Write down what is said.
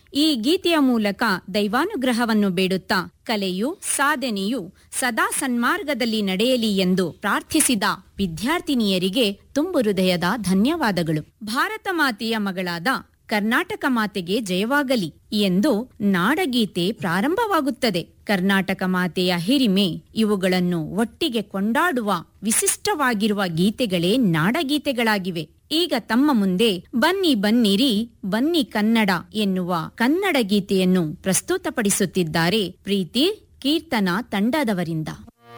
ಈ ಗೀತೆಯ ಮೂಲಕ ದೈವಾನುಗ್ರಹವನ್ನು ಬೇಡುತ್ತಾ ಕಲೆಯು ಸಾಧನೆಯು ಸದಾ ಸನ್ಮಾರ್ಗದಲ್ಲಿ ನಡೆಯಲಿ ಎಂದು ಪ್ರಾರ್ಥಿಸಿದ ವಿದ್ಯಾರ್ಥಿನಿಯರಿಗೆ ತುಂಬು ಹೃದಯದ ಧನ್ಯವಾದಗಳು ಭಾರತ ಮಾತೆಯ ಮಗಳಾದ ಕರ್ನಾಟಕ ಮಾತೆಗೆ ಜಯವಾಗಲಿ ಎಂದು ನಾಡಗೀತೆ ಪ್ರಾರಂಭವಾಗುತ್ತದೆ ಕರ್ನಾಟಕ ಮಾತೆಯ ಹಿರಿಮೆ ಇವುಗಳನ್ನು ಒಟ್ಟಿಗೆ ಕೊಂಡಾಡುವ ವಿಶಿಷ್ಟವಾಗಿರುವ ಗೀತೆಗಳೇ ನಾಡಗೀತೆಗಳಾಗಿವೆ ಈಗ ತಮ್ಮ ಮುಂದೆ ಬನ್ನಿ ಬನ್ನಿರಿ ಬನ್ನಿ ಕನ್ನಡ ಎನ್ನುವ ಕನ್ನಡ ಗೀತೆಯನ್ನು ಪ್ರಸ್ತುತಪಡಿಸುತ್ತಿದ್ದಾರೆ ಪ್ರೀತಿ ಕೀರ್ತನ ತಂಡದವರಿಂದ